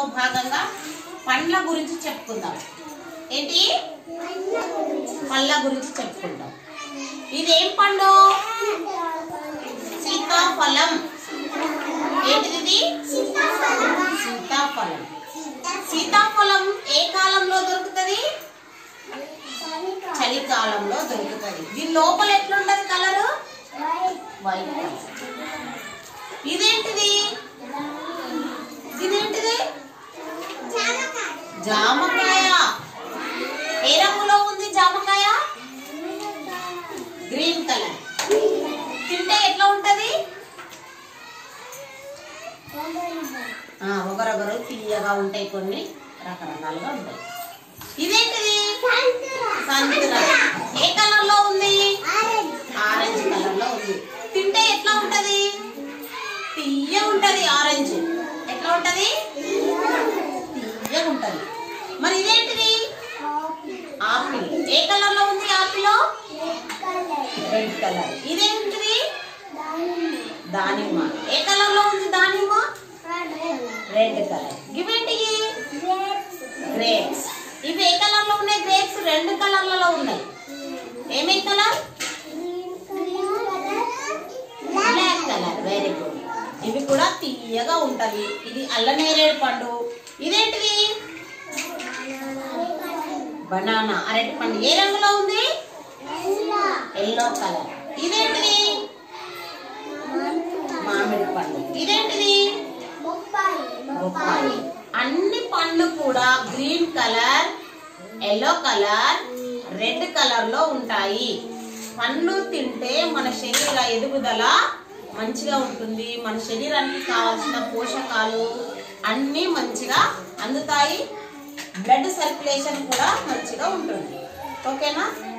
భాగంగా పండ్ల గురించి చెప్పుకుందాం ఏంటి పళ్ళ గురించి చెప్పుకుందాం ఇదేం పండు సీతాఫలం ఏంటిది ఇది? సీతాఫలం సీతాఫలం ఏ కాలంలో దొరుకుతుంది చలికాలంలో దొరుకుతుంది దీని లోపల ఎట్లుంటది కలరు వైట్ కలర్ ఇదేంటిది ఇదేంటిది జామకాయ ఏ రంగులో ఉంది జామకాయ గ్రీన్ కలర్ తింటే ఎట్లా ఉంటది ఆ, ఒకరొకరు తీయగా ఉంటాయి కొన్ని రకరకాలుగా ఉంటాయి ఇదేంటిది సంతురా ఏ కలర్ లో ఉంది ఆరెంజ్ కలర్ లో ఉంది తింటే ఎట్లా ఉంటది తీయ ఉంటది ఆరెంజ్ ఎట్లా ఉంటది తీయ ఉంటది మరి ఇదేంటిది ఆపిల్ ఏ కలర్ లో ఉంది ఆపిల్ రెడ్ కలర్ ఇదేంటిది దానిమ్మ ఏ కలర్ లో ఉంది దానిమ్మ రెడ్ కలర్ ఇవేంటివి గ్రేప్స్ ఇవి ఏ కలర్ లో ఉన్నాయి గ్రేప్స్ రెండు కలర్లలో ఉన్నాయి ఏమేం colour black colour very good ఇవి కూడా తీయగా ఉంటవి ఇది అల్లనేరేడు పండు ఇదేంటిది బనానా అరటి పండు ఏ రంగులో ఉంది ఎల్లో కలర్ ఇదేంటిది మామిడి పండు ఇదేంటిది బొప్పాయి అన్ని పండ్లు కూడా green colour yellow colour red colour లో ఉంటాయి పండ్లు తింటే మన శరీర ఎదుగుదల మంచిగా ఉంటుంది మన శరీరానికి కావాల్సిన పోషకాలు అన్నీ మంచిగా అందుతాయి బ్లడ్ సర్క్యులేషన్ కూడా మంచిగా ఉంటుంది ఓకేనా